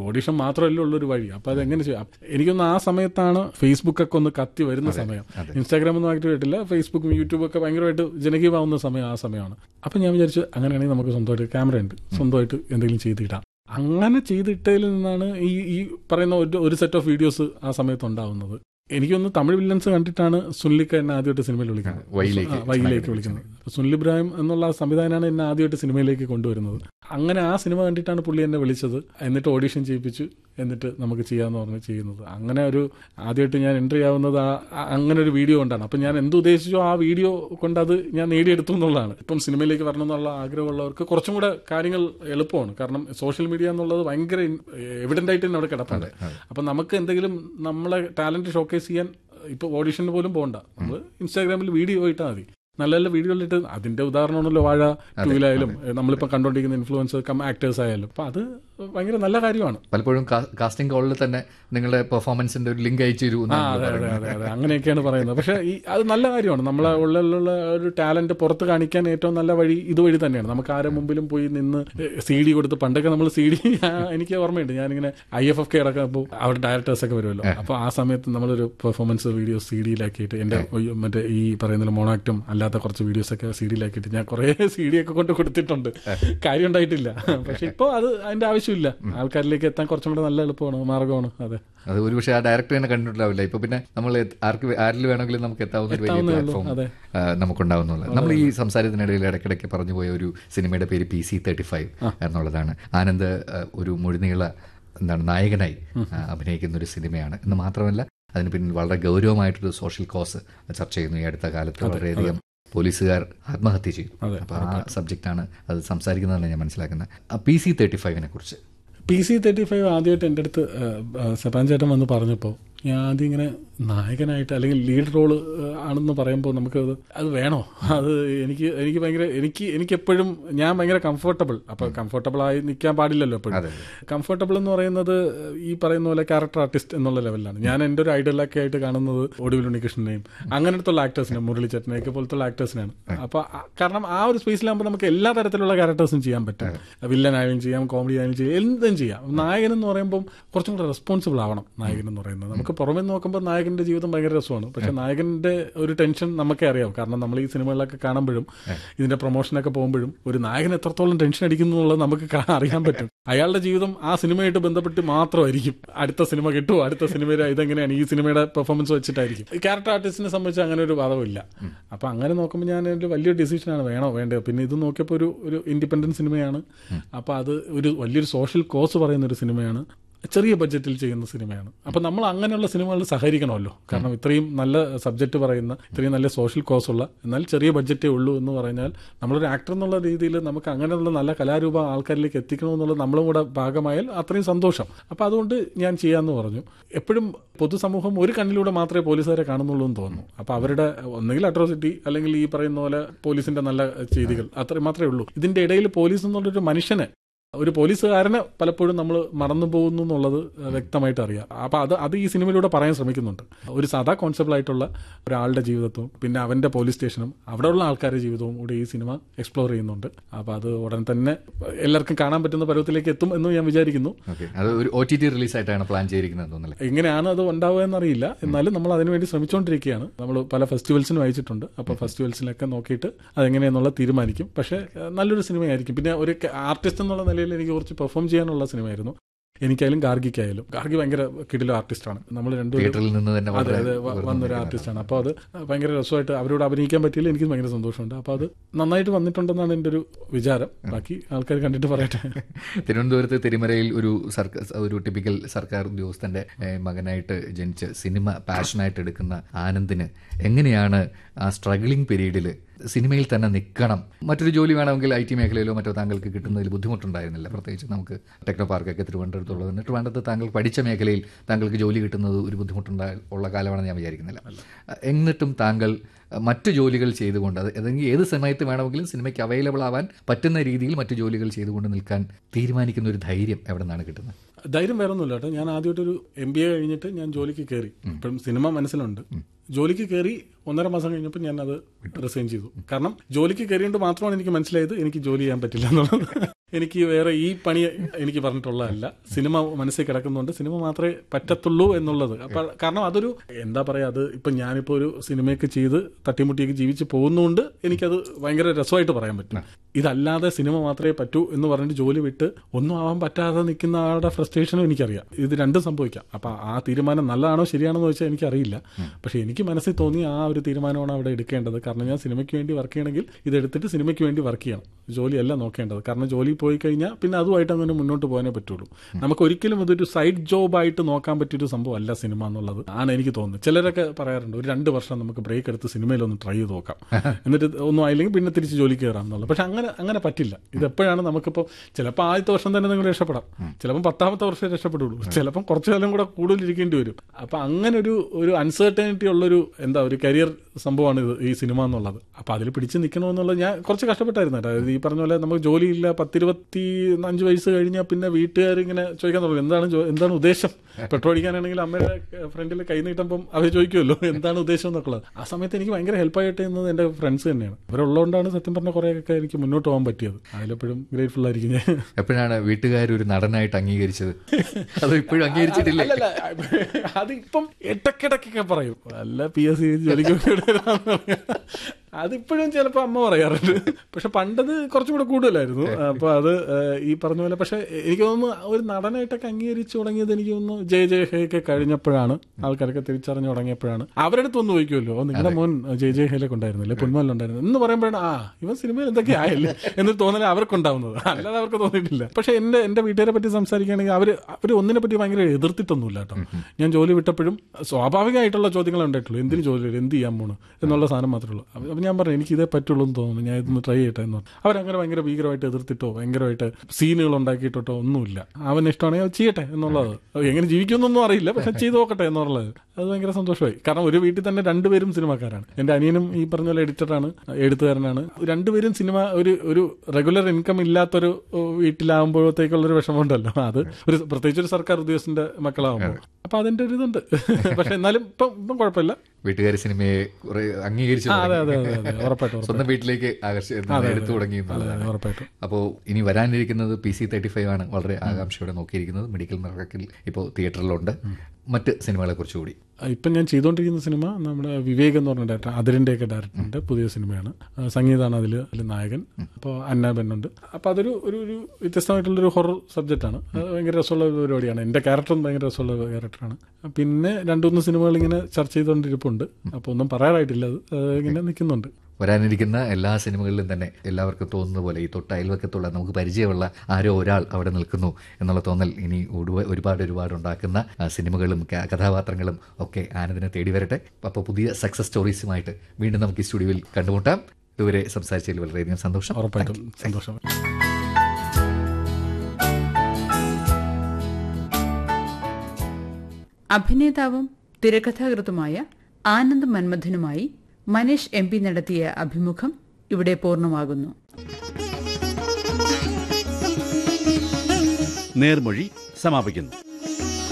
Speaker 2: ഓഡിഷൻ മാത്രമല്ല ഉള്ളൊരു വഴി അപ്പൊ അത് എങ്ങനെ ചെയ്യാം എനിക്കൊന്ന് ആ സമയത്താണ് ഫേസ്ബുക്ക് ഒക്കെ ഒന്ന് കത്തി വരുന്ന സമയം ഇൻസ്റ്റാഗ്രാം ഒന്നും ആക്റ്റീവ് ആയിട്ടില്ല ഫേസ്ബുക്കും യൂട്യൂബും ഒക്കെ ഭയങ്കരമായിട്ട് ജനകീയമാവുന്ന സമയം ആ സമയമാണ് അപ്പൊ ഞാൻ വിചാരിച്ചു അങ്ങനെയാണെങ്കിൽ നമുക്ക് സ്വന്തമായിട്ട് ക്യാമറ ഉണ്ട് സ്വന്തമായിട്ട് എന്തെങ്കിലും ചെയ്തിടാം അങ്ങനെ ചെയ്തിട്ടതിൽ നിന്നാണ് ഈ ഈ പറയുന്ന ഒരു ഒരു സെറ്റ് ഓഫ് വീഡിയോസ് ആ സമയത്ത് ഉണ്ടാവുന്നത് എനിക്കൊന്ന് തമിഴ് വില്ലൻസ് കണ്ടിട്ടാണ് സുനിലിക്ക എന്നെ ആദ്യമായിട്ട് സിനിമയിൽ വിളിക്കുന്നത്
Speaker 1: വൈയിലേക്ക്
Speaker 2: ആ, വൈയിലേക്ക് വിളിക്കുന്നത് സുനിൽ ഇബ്രാഹിം എന്നുള്ള ആ സംവിധാനമാണ് എന്നെ ആദ്യമായിട്ട് സിനിമയിലേക്ക് കൊണ്ടുവരുന്നത് അങ്ങനെ ആ സിനിമ കണ്ടിട്ടാണ് പുള്ളി എന്നെ വിളിച്ചത് എന്നിട്ട് ഓഡീഷൻ ചെയ്യിപ്പിച്ചു എന്നിട്ട് നമുക്ക് ചെയ്യാന്ന് പറഞ്ഞ് ചെയ്യുന്നത് അങ്ങനെ ഒരു ആദ്യമായിട്ട് ഞാൻ എൻട്രി ആവുന്നത് ആ ആ- അങ്ങനെ ഒരു വീഡിയോ കൊണ്ടാണ് അപ്പം ഞാൻ എന്ത് ഉദ്ദേശിച്ചോ ആ വീഡിയോ കൊണ്ട് അത് ഞാൻ നേടിയെടുത്തു എന്നുള്ളതാണ് ഇപ്പം സിനിമയിലേക്ക് വരണം എന്നുള്ള ആഗ്രഹമുള്ളവർക്ക് കുറച്ചും കൂടെ കാര്യങ്ങൾ എളുപ്പമാണ് കാരണം സോഷ്യൽ മീഡിയ എന്നുള്ളത് ഭയങ്കര എവിഡന്റ് ആയിട്ട് തന്നെ അവിടെ കിടപ്പുണ്ട് അപ്പം നമുക്ക് എന്തെങ്കിലും നമ്മളെ ടാലന്റ് ഷോക്കേസ് ചെയ്യാൻ ഇപ്പോൾ ഓഡീഷന് പോലും പോകണ്ട നമ്മൾ ഇൻസ്റ്റാഗ്രാമിൽ വീഡിയോ ഇട്ടാൽ മതി നല്ല നല്ല വീഡിയോകളിട്ട് അതിന്റെ ഉദാഹരണമാണല്ലോ വാഴ ടൂലായാലും നമ്മളിപ്പോൾ കണ്ടുകൊണ്ടിരിക്കുന്ന ഇൻഫ്ലുവൻസർ കം ആക്ടേഴ്സ് ആയാലും അപ്പം അത് ഭയങ്കര നല്ല കാര്യമാണ്
Speaker 1: പലപ്പോഴും കാസ്റ്റിംഗ് കോളിൽ തന്നെ നിങ്ങളുടെ പെർഫോമൻസിന്റെ ഒരു ലിങ്ക് അയച്ചു തരൂ
Speaker 2: ആ
Speaker 1: എന്നാണ്
Speaker 2: അതെ അതെ അതെ അതെ അങ്ങനെയൊക്കെയാണ് പറയുന്നത് പക്ഷേ ഈ അത് നല്ല കാര്യമാണ് നമ്മളെ ഉള്ളിലുള്ള ഒരു ടാലന്റ് പുറത്ത് കാണിക്കാൻ ഏറ്റവും നല്ല വഴി ഇതുവഴി തന്നെയാണ് നമുക്ക് ആരെ മുമ്പിലും പോയി നിന്ന് സി ഡി കൊടുത്ത് പണ്ടൊക്കെ നമ്മൾ സി ഡി എനിക്ക് ഓർമ്മയുണ്ട് ഞാനിങ്ങനെ ഐ എഫ് എഫ് കെ അടക്കുമ്പോൾ അവിടെ ഡയറക്ടേഴ്സ് ഒക്കെ വരുമല്ലോ അപ്പോൾ ആ സമയത്ത് നമ്മളൊരു പെർഫോമൻസ് വീഡിയോ സി ഡിയിലാക്കിയിട്ട് എൻ്റെ മറ്റേ ഈ പറയുന്ന മോണാക്റ്റും അല്ലാത്ത കുറച്ച് വീഡിയോസ് ഒക്കെ സി ഡിയിലാക്കിയിട്ട് ഞാൻ കുറേ സി ഡി ഒക്കെ കൊണ്ട് കൊടുത്തിട്ടുണ്ട് കാര്യം ഉണ്ടായിട്ടില്ല പക്ഷെ ഇപ്പോൾ അത് അതിന്റെ ആവശ്യമില്ല ആൾക്കാരിലേക്ക് എത്താൻ കുറച്ചും കൂടെ നല്ല എളുപ്പമാണ് മാർഗമാണ് അതെ
Speaker 1: അത് ഒരു പക്ഷേ ആ ഡയറക്ടർ തന്നെ കണ്ടിട്ടുണ്ടാവില്ല ഇപ്പൊ പിന്നെ നമ്മൾ ആർക്ക് വേ- ആരിൽ വേണമെങ്കിലും നമുക്ക് എത്താവുന്ന ഒരു വലിയ
Speaker 2: എത്താവുന്നതേ ഉള്ളൂ,
Speaker 1: പ്ലാറ്റ്ഫോം
Speaker 2: അതെ.
Speaker 1: നമുക്കുണ്ടാവുന്നുള്ളത് നമ്മൾ ഈ സംസാരത്തിനിടയിൽ ഇടയ്ക്കിടയ്ക്ക് പറഞ്ഞു പോയ ഒരു സിനിമയുടെ പേര് പി സി തേർട്ടി ഫൈവ് എന്നുള്ളതാണ് ആനന്ദ് ആ, ഒരു മുഴുനീള എന്താണ് നായകനായി ആ, അഭിനയിക്കുന്ന ഒരു സിനിമയാണ് എന്ന് മാത്രമല്ല അതിന് പിന്നിൽ വളരെ ഗൗരവമായിട്ടൊരു സോഷ്യൽ കോസ് ചർച്ച ചെയ്യുന്നു ഈ അടുത്ത കാലത്ത് വളരെയധികം പോലീസുകാർ ആത്മഹത്യ ചെയ്തു
Speaker 2: അതെ,
Speaker 1: അപ്പോൾ ആ സബ്ജക്റ്റാണ് അത് സംസാരിക്കുന്നതാണ് ഞാൻ മനസ്സിലാക്കുന്നത് പി സി തേർട്ടി ഫൈവിനെ കുറിച്ച്
Speaker 2: പി സി തേർട്ടി ഫൈവ് ആദ്യമായിട്ട് എൻ്റെ അടുത്ത് സെപ്പാൻ ചേട്ടൻ വന്ന് പറഞ്ഞപ്പോൾ ഞാൻ ആദ്യം ഇങ്ങനെ നായകനായിട്ട് അല്ലെങ്കിൽ ലീഡ് റോള് ആണെന്ന് പറയുമ്പോൾ നമുക്ക് അത് അത് വേണോ അത് എനിക്ക് എനിക്ക് ഭയങ്കര എനിക്ക് എനിക്കെപ്പോഴും ഞാൻ ഭയങ്കര കംഫർട്ടബിൾ അപ്പോൾ കംഫർട്ടബിൾ ആയി നിൽക്കാൻ പാടില്ലല്ലോ എപ്പോഴും
Speaker 1: അതെ.
Speaker 2: കംഫർട്ടബിൾ എന്ന് പറയുന്നത് ഈ പറയുന്ന പോലെ ക്യാരക്ടർ ആർട്ടിസ്റ്റ് എന്നുള്ള ലെവലിലാണ് ഞാൻ എൻ്റെ ഒരു ഐഡലൊക്കെ ആയിട്ട് കാണുന്നത് ഒടുവിൽ ഉണ്ണികൃഷ്ണനെയും അങ്ങനത്തുള്ള ആക്ടേഴ്സിനെ മുരളിച്ചേട്ടനെയൊക്കെ പോലത്തെ ആക്ടേഴ്സിനാണ് അപ്പൊ ആ- കാരണം ആ ഒരു സ്പേസിലാകുമ്പോൾ നമുക്ക് എല്ലാ തരത്തിലുള്ള ക്യാരക്ടേഴ്സും ചെയ്യാൻ പറ്റും വില്ലൻ ആയാലും ചെയ്യാം കോമഡി ആയാലും ചെയ്യാം എന്തും ചെയ്യാം നായകൻ എന്ന് പറയുമ്പോൾ കുറച്ചും കൂടെ റെസ്പോൺസിബിൾ ആവണം നായകൻ എന്ന് പറയുന്നത് നമുക്ക് പുറമെ നോക്കുമ്പോൾ നായകന്റെ ജീവിതം ഭയങ്കര രസമാണ് പക്ഷെ നായകന്റെ ഒരു ടെൻഷൻ നമുക്കേ അറിയാം കാരണം നമ്മൾ ഈ സിനിമകളിലൊക്കെ കാണുമ്പോഴും ഇതിന്റെ പ്രൊമോഷനൊക്കെ പോകുമ്പോഴും ഒരു നായകൻ എത്രത്തോളം ടെൻഷൻ അടിക്കുന്നു എന്നുള്ളത് നമുക്ക് കാ- അറിയാൻ പറ്റും അയാളുടെ ജീവിതം ആ സിനിമയായിട്ട് ബന്ധപ്പെട്ട് മാത്രമായിരിക്കും അടുത്ത സിനിമ കിട്ടുമോ അടുത്ത സിനിമയിൽ ഇതെങ്ങനെയാണ് ഈ സിനിമയുടെ പെർഫോമൻസ് വെച്ചിട്ടായിരിക്കും ക്യാരക്ടർ ആർട്ടിസ്റ്റിനെ സംബന്ധിച്ച് അങ്ങനെ ഒരു വാദമില്ല അപ്പൊ അങ്ങനെ നോക്കുമ്പോൾ ഞാൻ ഒരു വലിയൊരു ഡിസിഷനാണ് വേണോ വേണ്ടയോ പിന്നെ ഇത് നോക്കിയപ്പോൾ ഒരു ഒരു ഇൻഡിപെൻഡന്റ് സിനിമയാണ് അപ്പൊ അത് ഒരു വലിയൊരു സോഷ്യൽ കോസ് പറയുന്ന ഒരു സിനിമയാണ് ചെറിയ ബഡ്ജറ്റിൽ ചെയ്യുന്ന സിനിമയാണ് അപ്പൊ നമ്മൾ അങ്ങനെയുള്ള സിനിമകളിൽ സഹകരിക്കണമല്ലോ കാരണം ഇത്രയും നല്ല സബ്ജക്റ്റ് പറയുന്ന ഇത്രയും നല്ല സോഷ്യൽ കോസ് ഉള്ള എന്നാൽ ചെറിയ ബഡ്ജറ്റേ ഉള്ളൂ എന്ന് പറഞ്ഞാൽ നമ്മളൊരു ആക്ടർ എന്നുള്ള രീതിയിൽ നമുക്ക് അങ്ങനെയുള്ള നല്ല കലാരൂപ ആൾക്കാരിലേക്ക് എത്തിക്കണമെന്നുള്ള നമ്മളും കൂടെ ഭാഗമായാൽ അത്രയും സന്തോഷം അപ്പൊ അതുകൊണ്ട് ഞാൻ ചെയ്യാമെന്ന് പറഞ്ഞു എപ്പോഴും പൊതുസമൂഹം ഒരു കണ്ണിലൂടെ മാത്രമേ പോലീസുകാരെ കാണുന്നുള്ളൂ എന്ന് തോന്നുന്നു അപ്പൊ അവരുടെ ഒന്നെങ്കിൽ അട്രോസിറ്റി അല്ലെങ്കിൽ ഈ പറയുന്ന പോലെ പോലീസിന്റെ നല്ല ചെയ്തികൾ അത്രയും മാത്രമേ ഉള്ളൂ ഇതിന്റെ ഇടയിൽ പോലീസ് എന്നുള്ളൊരു മനുഷ്യനെ ഒരു പോലീസുകാരനെ പലപ്പോഴും നമ്മൾ മറന്നു പോകുന്നു എന്നുള്ളത് വ്യക്തമായിട്ട് അറിയാം അപ്പൊ അത് അത് ഈ സിനിമയിലൂടെ പറയാൻ ശ്രമിക്കുന്നുണ്ട് ഒരു സാധാ കോൺസെപ്റ്റ് ആയിട്ടുള്ള ഒരാളുടെ ജീവിതത്വവും പിന്നെ അവന്റെ പോലീസ് സ്റ്റേഷനും അവിടെയുള്ള ആൾക്കാരുടെ ജീവിതവും കൂടി ഈ സിനിമ എക്സ്പ്ലോർ ചെയ്യുന്നുണ്ട് അപ്പൊ അത് ഉടൻ തന്നെ എല്ലാവർക്കും കാണാൻ പറ്റുന്ന പരുവത്തിലേക്ക് എത്തും എന്ന് ഞാൻ വിചാരിക്കുന്നു
Speaker 1: ഓക്കെ അത് ഒരു ഒ ടി ടി റിലീസായിട്ടാണ് പ്ലാൻ ചെയ്തിരിക്കുന്നത് തോന്നല്ലേ
Speaker 2: എങ്ങനെയാണ് അത് ഉണ്ടാവുക എന്നറിയില്ല എന്നാലും നമ്മൾ അതിനുവേണ്ടി ശ്രമിച്ചുകൊണ്ടിരിക്കുകയാണ് നമ്മൾ പല ഫെസ്റ്റിവൽസിനും അയച്ചിട്ടുണ്ട് അപ്പോൾ ഫെസ്റ്റിവൽസിലൊക്കെ നോക്കിയിട്ട് അതെങ്ങനെയെന്നുള്ള തീരുമാനിക്കും പക്ഷേ ഏഹ്, നല്ലൊരു സിനിമയായിരിക്കും പിന്നെ ഒരു ആർട്ടിസ്റ്റ് എന്നുള്ള നിലയിൽ എനിക്ക് കുറച്ച് പെർഫോം ചെയ്യാനുള്ള സിനിമയായിരുന്നു എനിക്കായാലും ഗാർഗിക്കായാലും ഗാർഗി ഭയങ്കര കിടിലോ ആർട്ടിസ്റ്റാണ് നമ്മൾ രണ്ടുപേരും
Speaker 1: തിയേറ്ററിൽ നിന്ന് തന്നെ
Speaker 2: അതെ
Speaker 1: വളരെ
Speaker 2: അതെ വ- വന്നൊരു ആർട്ടിസ്റ്റാണ് അപ്പോൾ അത് ഭയങ്കര രസമായിട്ട് അവരോട് അഭിനയിക്കാൻ പറ്റിയില്ല എനിക്ക് ഭയങ്കര സന്തോഷമുണ്ട് അപ്പോൾ അത് നന്നായിട്ട് വന്നിട്ടുണ്ടെന്നാണ് എൻ്റെ ഒരു വിചാരം ബാക്കി ആൾക്കാർ കണ്ടിട്ട് പറയട്ടെ
Speaker 1: തിരുവനന്തപുരത്ത് തിരുമലയിൽ ഒരു സർക്കാർ ഒരു ടിപ്പിക്കൽ സർക്കാർ ഉദ്യോഗസ്ഥന്റെ ഏഹ്, മകനായിട്ട് ജനിച്ച് സിനിമ പാഷനായിട്ട് എടുക്കുന്ന ആനന്ദിന് എങ്ങനെയാണ് ആ സ്ട്രഗ്ലിംഗ് പീരീഡിൽ സിനിമയിൽ തന്നെ നിൽക്കണം മറ്റൊരു ജോലി വേണമെങ്കിൽ ഐ ടി മേഖലയിലോ മറ്റോ താങ്കൾക്ക് കിട്ടുന്നതിൽ ബുദ്ധിമുട്ടുണ്ടായിരുന്നില്ല പ്രത്യേകിച്ച് നമുക്ക് ടെക്നോ പാർക്കൊക്കെ തിരുവനന്തപുരത്തുള്ളത് ട്രിവാൻഡ്രത്ത് താങ്കൾ പഠിച്ച മേഖലയിൽ താങ്കൾക്ക് ജോലി കിട്ടുന്നത് ഒരു ബുദ്ധിമുട്ടുണ്ടായ ഉള്ള കാലമാണെന്ന് ഞാൻ വിചാരിക്കുന്നില്ല എന്നിട്ടും താങ്കൾ മറ്റു ജോലികൾ ചെയ്തുകൊണ്ട് അത് ഏതെങ്കിലും ഏത് സമയത്ത് വേണമെങ്കിലും സിനിമയ്ക്ക് അവൈലബിൾ ആവാൻ പറ്റുന്ന രീതിയിൽ മറ്റു ജോലികൾ ചെയ്തുകൊണ്ട് നിൽക്കാൻ തീരുമാനിക്കുന്ന ഒരു ധൈര്യം എവിടെ നിന്നാണ് കിട്ടുന്നത്
Speaker 2: ധൈര്യം വേറെ ഒന്നുമില്ല കേട്ടോ ഞാൻ ആദ്യമായിട്ടൊരു എം ബി എ കഴിഞ്ഞിട്ട് ഞാൻ ജോലിക്ക് കയറി ഇപ്പം സിനിമ മനസ്സിലുണ്ട് ജോലിക്ക് കയറി ഒന്നര മാസം കഴിഞ്ഞപ്പോൾ ഞാൻ അത് റിസൈൻ ചെയ്തു കാരണം ജോലിക്ക് കയറിയോണ്ട് മാത്രമാണ് എനിക്ക് മനസ്സിലായത് എനിക്ക് ജോലി ചെയ്യാൻ പറ്റില്ല എന്നുള്ളത് എനിക്ക് വേറെ ഈ പണി എനിക്ക് പറഞ്ഞിട്ടുള്ളതല്ല സിനിമ മനസ്സിൽ കിടക്കുന്നുണ്ട് സിനിമ മാത്രമേ പറ്റത്തുള്ളൂ എന്നുള്ളത് അപ്പൊ കാരണം അതൊരു എന്താ പറയാ അത് ഇപ്പൊ ഞാനിപ്പോ ഒരു സിനിമയൊക്കെ ചെയ്ത് തട്ടിമുട്ടിയൊക്കെ ജീവിച്ച് പോകുന്നതുകൊണ്ട് എനിക്കത് ഭയങ്കര രസമായിട്ട് പറയാൻ പറ്റും ഇതല്ലാതെ സിനിമ മാത്രമേ പറ്റൂ എന്ന് പറഞ്ഞിട്ട് ജോലി വിട്ട് ഒന്നും ആവാൻ പറ്റാതെ നിൽക്കുന്ന ആളുടെ ഫ്രസ്ട്രേഷനും എനിക്കറിയാം ഇത് രണ്ടും സംഭവിക്കാം അപ്പൊ ആ തീരുമാനം നല്ലതാണോ ശരിയാണോ എന്ന് വെച്ചാൽ എനിക്കറിയില്ല പക്ഷെ എനിക്ക് മനസ്സിൽ തോന്നി ആ ഒരു തീരുമാനമാണ് അവിടെ എടുക്കേണ്ടത് കാരണം ഞാൻ സിനിമയ്ക്ക് വേണ്ടി വർക്ക് ചെയ്യണമെങ്കിൽ ഇത് എടുത്തിട്ട് സിനിമയ്ക്ക് വേണ്ടി വർക്ക് ചെയ്യണം ജോലിയല്ല നോക്കേണ്ടത് കാരണം ജോലി പോയി കഴിഞ്ഞാൽ പിന്നെ അതുമായിട്ട് അങ്ങനെ മുന്നോട്ട് പോകാനേ പറ്റുള്ളൂ നമുക്ക് ഒരിക്കലും ഇതൊരു സൈഡ് ജോബായിട്ട് നോക്കാൻ പറ്റിയൊരു സംഭവം അല്ല സിനിമ എന്നുള്ളത് ആണ് എനിക്ക് തോന്നുന്നത് ചിലരൊക്കെ പറയാറുണ്ട് ഒരു രണ്ട് വർഷം നമുക്ക് ബ്രേക്ക് എടുത്ത് സിനിമയിലൊന്ന് ട്രൈ ചെയ്ത് നോക്കാം എന്നിട്ട് ഒന്നും ആയില്ലെങ്കിൽ പിന്നെ തിരിച്ച് ജോലിക്ക് കയറാം എന്നുള്ളത് പക്ഷെ അങ്ങനെ അങ്ങനെ പറ്റില്ല ഇത് എപ്പോഴാണ് നമുക്കിപ്പോൾ ചിലപ്പോൾ ആദ്യത്തെ വർഷം തന്നെ നിങ്ങൾ രക്ഷപ്പെടാം ചിലപ്പോൾ പത്താമത്തെ വർഷം രക്ഷപ്പെടുള്ളൂ ചിലപ്പം കുറച്ചു കാലം കൂടെ കൂടുതൽ ഇരിക്കേണ്ടി വരും അപ്പം അങ്ങനെ ഒരു ഒരു അൺസർട്ടനിറ്റി ഉള്ളൊരു എന്താ ഒരു കരിയർ സംഭവമാണ് ഇത് ഈ സിനിമ എന്നുള്ളത് അപ്പം അതിൽ പിടിച്ച് നിൽക്കണമെന്നുള്ളത് ഞാൻ കുറച്ച് കഷ്ടപ്പെട്ടായിരുന്നു കേട്ടോ അതായത് ഈ പറഞ്ഞ പോലെ നമുക്ക് ജോലിയില്ല പത്തിരുപത്തി അഞ്ച് വയസ്സ് കഴിഞ്ഞാൽ പിന്നെ വീട്ടുകാർ ഇങ്ങനെ ചോദിക്കാൻ തുടങ്ങും എന്താണ് ജോ- എന്താണ് ഉദ്ദേശം പെട്രോൾ അടിക്കാനാണെങ്കിൽ അമ്മയുടെ ഫ്രണ്ടിൽ കൈ നീട്ടുമ്പം അവർ ചോദിക്കുമല്ലോ എന്താണ് ഉദ്ദേശം എന്നൊക്കെയുള്ളത് ആ സമയത്ത് എനിക്ക് ഭയങ്കര ഹെൽപ്പായിട്ട് ചെയ്യുന്നത് എൻ്റെ ഫ്രണ്ട്സ് തന്നെയാണ് അവരുള്ളതുകൊണ്ടാണ് സത്യം പറഞ്ഞ കുറേയൊക്കെ എനിക്ക് മുന്നോട്ട് പോകാൻ പറ്റിയത് അതിലെപ്പോഴും ഗ്രേറ്റ്ഫുൾ ആയിരിക്കും ഞാൻ
Speaker 1: എപ്പോഴാണ് വീട്ടുകാർ ഒരു നടനായിട്ട് അംഗീകരിച്ചത് അത് ഇപ്പോഴും അംഗീകരിച്ചിട്ടില്ലേ
Speaker 2: അല്ലല്ല അതിപ്പം ഇടക്കിടക്കൊക്കെ പറയും അല്ല പി എസ് സി ജോലിക്ക് വേണ്ടി അതിപ്പോഴും ചിലപ്പോൾ അമ്മ പറയാറുണ്ട് പക്ഷെ പണ്ടത് കുറച്ചും കൂടെ കൂടുതലായിരുന്നു അപ്പൊ അത് ഏഹ്, ഈ പറഞ്ഞ പോലെ പക്ഷെ എനിക്ക് തോന്നുന്നു ഒരു നടനായിട്ടൊക്കെ അംഗീകരിച്ചു തുടങ്ങിയത് എനിക്ക് തോന്നുന്നു ജയ ജയ ഹേ ഒക്കെ കഴിഞ്ഞപ്പോഴാണ് ആൾക്കാരൊക്കെ തിരിച്ചറിഞ്ഞു തുടങ്ങിയപ്പോഴാണ് അവരുടെ അടുത്ത് ഒന്ന് ചോദിക്കുമല്ലോ നിങ്ങളുടെ മോൻ ജയ ജയ ഹേലൊക്കെ ഉണ്ടായിരുന്നില്ലേ പൊന്മാലിലുണ്ടായിരുന്നു എന്ന് പറയുമ്പോഴാണ് ആ ഇവൻ സിനിമയിൽ എന്തൊക്കെ ആയല്ലേ എന്ന് തോന്നലേ അവർക്കുണ്ടാവുന്നത് അല്ലാതെ അവർക്ക് തോന്നിയിട്ടില്ല പക്ഷെ എന്റെ എന്റെ വീട്ടുകാരെ പറ്റി സംസാരിക്കുകയാണെങ്കിൽ അവർ അവർ ഒന്നിനെ പറ്റി ഭയങ്കര എതിർത്തിട്ടൊന്നുമില്ല കേട്ടോ ഞാൻ ജോലി വിട്ടപ്പോഴും സ്വാഭാവികമായിട്ടുള്ള ചോദ്യങ്ങൾ ഉണ്ടായിട്ടുള്ളൂ എന്തിന് ജോലി വരും എന്ത് ചെയ്യാൻ പോണു എന്നുള്ള സാധനം മാത്രമേ ഉള്ളൂ അപ്പൊ ഞാൻ പറഞ്ഞു എനിക്ക് ഇതേ പറ്റുള്ളൂ എന്ന് തോന്നുന്നു ഞാൻ ഇതൊന്ന് ട്രൈ ചെയ്യട്ടെ എന്ന് പറഞ്ഞു അവരങ്ങനെ ഭയങ്കര ഭീകരമായിട്ട് എതിർത്തിട്ടോ ഭയങ്കരമായിട്ട് സീനുകൾ ഉണ്ടാക്കിയിട്ടോ ഒന്നുമില്ല അവന് ഇഷ്ടമാണെങ്കിൽ അത് ചെയ്യട്ടെ എന്നുള്ളത് അത് എങ്ങനെ ജീവിക്കുമെന്നൊന്നും അറിയില്ല പക്ഷെ ചെയ്ത് നോക്കട്ടെ എന്നുള്ളത് അത് ഭയങ്കര സന്തോഷമായി കാരണം ഒരു വീട്ടിൽ തന്നെ രണ്ടുപേരും സിനിമാക്കാരാണ് എന്റെ അനിയനും ഈ പറഞ്ഞ പോലെ എഡിറ്ററാണ് എഴുത്തുകാരനാണ് രണ്ടുപേരും സിനിമ ഒരു ഒരു റെഗുലർ ഇൻകം ഇല്ലാത്തൊരു വീട്ടിലാകുമ്പോഴത്തേക്കുള്ള ഒരു വിഷമമുണ്ടല്ലോ അത് ഒരു പ്രത്യേകിച്ച് ഒരു സർക്കാർ ഉദ്യോഗസ്ഥന്റെ മക്കളാകുമ്പോൾ അപ്പൊ അതിന്റെ ഒരു ഇതുണ്ട് പക്ഷെ എന്നാലും ഇപ്പം ഇപ്പം കുഴപ്പമില്ല
Speaker 1: വീട്ടുകാർ സിനിമയെ കുറെ അംഗീകരിച്ചു
Speaker 2: ആ, അതെ
Speaker 1: തുടങ്ങി.
Speaker 2: അതെ അതെ അതെ ഉറപ്പായിട്ടും
Speaker 1: സ്വന്തം വീട്ടിലേക്ക് ആകർഷി എടുത്തു തുടങ്ങി എന്നുള്ളതാണ്
Speaker 2: അതെ, ഉറപ്പായിട്ടും
Speaker 1: അപ്പോൾ ഇനി വരാനിരിക്കുന്നത് പി സി തേർട്ടി ഫൈവ് ആണ് വളരെ ആകാംക്ഷയോടെ നോക്കിയിരിക്കുന്നത് മെഡിക്കൽ മിറക്കിൽ ഇപ്പോൾ തിയേറ്ററിലുണ്ട് മറ്റ് സിനിമകളെ കുറിച്ചുകൂടി
Speaker 2: ഇപ്പം ഞാൻ ചെയ്തുകൊണ്ടിരിക്കുന്ന സിനിമ നമ്മുടെ വിവേക് എന്ന് പറഞ്ഞ ഡയറക്ടർ അതിരിൻ്റെയൊക്കെ ഡയറക്ടറിന്റെ പുതിയ സിനിമയാണ് ആ, സംഗീതാണ് അതിൽ അതിൽ നായകൻ അപ്പോൾ അന്ന ബെന്നുണ്ട് അപ്പോൾ അതൊരു ഒരു ഒരു വ്യത്യസ്തമായിട്ടുള്ളൊരു ഹൊറർ സബ്ജക്റ്റാണ് അത് ഭയങ്കര രസമുള്ള ഒരു പരിപാടിയാണ് എൻ്റെ ക്യാരക്ടറും ഭയങ്കര രസമുള്ള ക്യാരക്ടറാണ് പിന്നെ രണ്ടു മൂന്ന് സിനിമകൾ ഇങ്ങനെ ചർച്ച ചെയ്തുകൊണ്ടിരിപ്പുണ്ട് അപ്പോൾ ഒന്നും പറയാറായിട്ടില്ല അത് അത് ഇങ്ങനെ നിൽക്കുന്നുണ്ട്
Speaker 1: വരാനിരിക്കുന്ന എല്ലാ സിനിമകളിലും തന്നെ എല്ലാവർക്കും തോന്നുന്ന പോലെ ഈ തൊട്ട് അയൽവക്കത്തുള്ള നമുക്ക് പരിചയമുള്ള ആരോ ഒരാൾ അവിടെ നിൽക്കുന്നു എന്നുള്ള തോന്നൽ ഇനി ഒരുവ- ഒരുപാട് ഒരുപാട് ഉണ്ടാക്കുന്ന ആ, സിനിമകളും ക- കഥാപാത്രങ്ങളും ഒക്കെ ആനന്ദിനെ തേടി വരട്ടെ അപ്പോൾ പുതിയ സക്സസ് സ്റ്റോറീസുമായിട്ട് വീണ്ടും നമുക്ക് ഈ സ്റ്റുഡിയോയിൽ കണ്ടുമുട്ടാം ഇതുവരെ സംസാരിച്ചതിൽ വളരെയധികം സന്തോഷം
Speaker 2: ഉറപ്പായിട്ടും സന്തോഷം
Speaker 3: അഭിനേതാവും തിരക്കഥാകൃത്തുമായ ആനന്ദ് മന്മഥനുമായി മനീഷ് എം പി നടത്തിയ അഭിമുഖം ഇവിടെ പൂർണ്ണമാകുന്നു
Speaker 4: നേർമൊഴി സമാപിക്കുന്നു